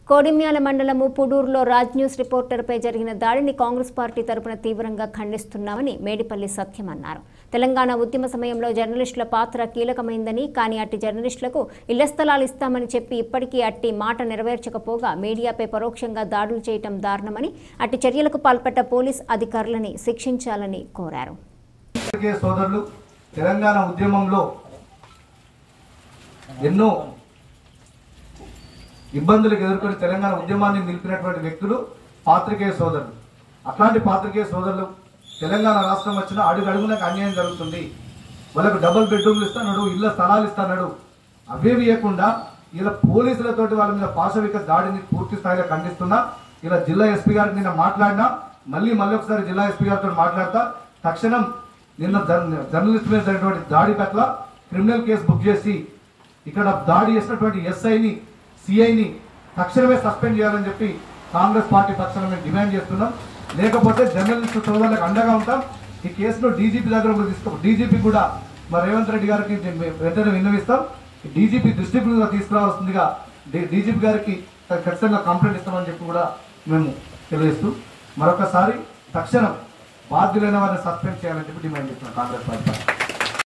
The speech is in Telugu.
కోడిమ్యాల మండలము పుడూరులో రాజ్ న్యూస్ రిపోర్టర్పై జరిగిన దాడిని కాంగ్రెస్ పార్టీ తరపున తీవ్రంగా ఖండిస్తున్నామని మేడిపల్లి సత్యం అన్నారు తెలంగాణ ఉద్యమ సమయంలో జర్నలిస్టుల పాత్ర కీలకమైందని కానీ అట్టి జర్నలిస్టులకు ఇళ్ల స్థలాలు ఇస్తామని చెప్పి ఇప్పటికీ అట్టి మాట నెరవేర్చకపోగా మీడియాపై పరోక్షంగా దాడులు చేయటం దారుణమని అట్టి చర్యలకు పాల్పడ్డ పోలీస్ అధికారులని శిక్షించాలని కోరారు పత్రికే సోదరులు తెలంగాణ ఉద్యమంలో ఎన్నో ఇబ్బందులకు ఎదుర్కొని తెలంగాణ ఉద్యమాన్ని నిలిపినటువంటి వ్యక్తులు పాత్రికేయ సోదరులు అట్లాంటి పాత్రికేయ సోదరులు తెలంగాణ రాష్ట్రం వచ్చిన అడుగు అడుగునకు అన్యాయం జరుగుతుంది వాళ్ళకు డబుల్ బెడ్రూమ్లు ఇస్తాడు ఇళ్ళ స్థలాలు ఇస్తాడు అవేవి ఇవ్వకుండా ఇలా పోలీసులతోటి వాళ్ళ మీద పాశవిక దాడిని పూర్తి స్థాయిలో ఖండిస్తున్నా ఇలా జిల్లా ఎస్పీ గారికి నిన్న మాట్లాడినా మళ్ళీ మళ్ళీ ఒకసారి జిల్లా ఎస్పీ గారితో మాట్లాడతా తక్షణం నిన్న జర్న- జర్నలిస్ట్ మీద జరిగినటువంటి దాడి పట్ల క్రిమినల్ కేసు బుక్ చేసి ఇక్కడ దాడి చేసినటువంటి ఎస్ఐని సిఐని తక్షణమే సస్పెండ్ చేయాలని చెప్పి కాంగ్రెస్ పార్టీ పక్షాన మేము డిమాండ్ చేస్తున్నాం లేకపోతే జర్నలిస్ట్ సోదరులకు అండగా ఉంటాం ఈ కేసును డీజీపీ దగ్గర కూడా తీసుకో డీజీపీ కూడా మా రేవంత్ రెడ్డి గారికి మేము వెంటనే విన్నవిస్తాం డీజీపీ దృష్టికి కూడా తీసుకురావాల్సిందిగా డీజీపీ గారికి ఖచ్చితంగా కంప్లైంట్ ఇస్తామని చెప్పి కూడా మేము తెలియజేస్తూ మరొకసారి తక్షణం బాధ్యులైన వారిని సస్పెండ్ చేయాలని చెప్పి డిమాండ్ చేస్తున్నాం కాంగ్రెస్ పార్టీ